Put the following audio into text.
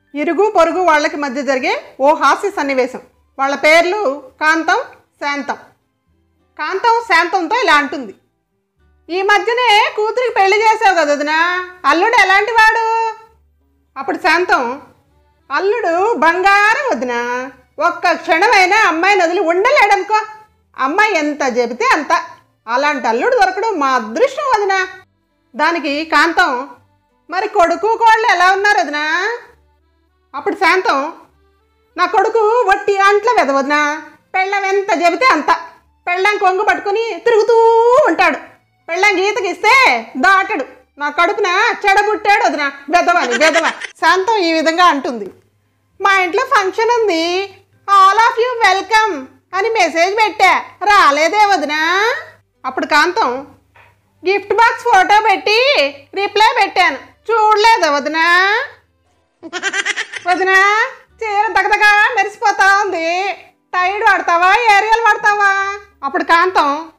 ఇరుగు పొరుగు వాళ్ళకి మధ్య జరిగే ఓ హాస్య సన్నివేశం వాళ్ళ పేర్లు కాంతం శాంతం కాంతం శాంతంతో ఇలా అంటుంది ఈ మధ్యనే కూతురికి పెళ్లి చేసావు కదా వదినా అల్లుడు ఎలాంటి వాడు అప్పుడు శాంతం అల్లుడు బంగారం వదిన ఒక్క క్షణమైనా అమ్మాయిని వదిలి ఉండలేడనుకో అమ్మాయి ఎంత చెబితే అంత అలాంటి అల్లుడు దొరకడం మా అదృష్టం వదిన దానికి కాంతం మరి కొడుకు కోళ్ళు ఎలా ఉన్నారు వదినా అప్పుడు శాంతం నా కొడుకు వట్టి అంట్ల వెదవదినా పెళ్ళం ఎంత చెబితే అంత పెళ్ళం కొంగు పట్టుకుని తిరుగుతూ ఉంటాడు పెళ్ళం గీతకి ఇస్తే దాటడు నా కడుపున చెడబుట్టాడు వదిన వెదవని వెదవ శాంతం ఈ విధంగా అంటుంది మా ఇంట్లో ఫంక్షన్ ఉంది ఆల్ ఆఫ్ యూ వెల్కమ్ అని మెసేజ్ పెట్టా రాలేదే వదినా అప్పుడు కాంతం గిఫ్ట్ బాక్స్ ఫోటో పెట్టి రిప్లై పెట్టాను చూడలేదా వదినా వదినా చీర దగదగా మెరిసిపోతా ఉంది టైడ్ వాడతావా ఏరియల్ వాడతావా అప్పుడు కాంతం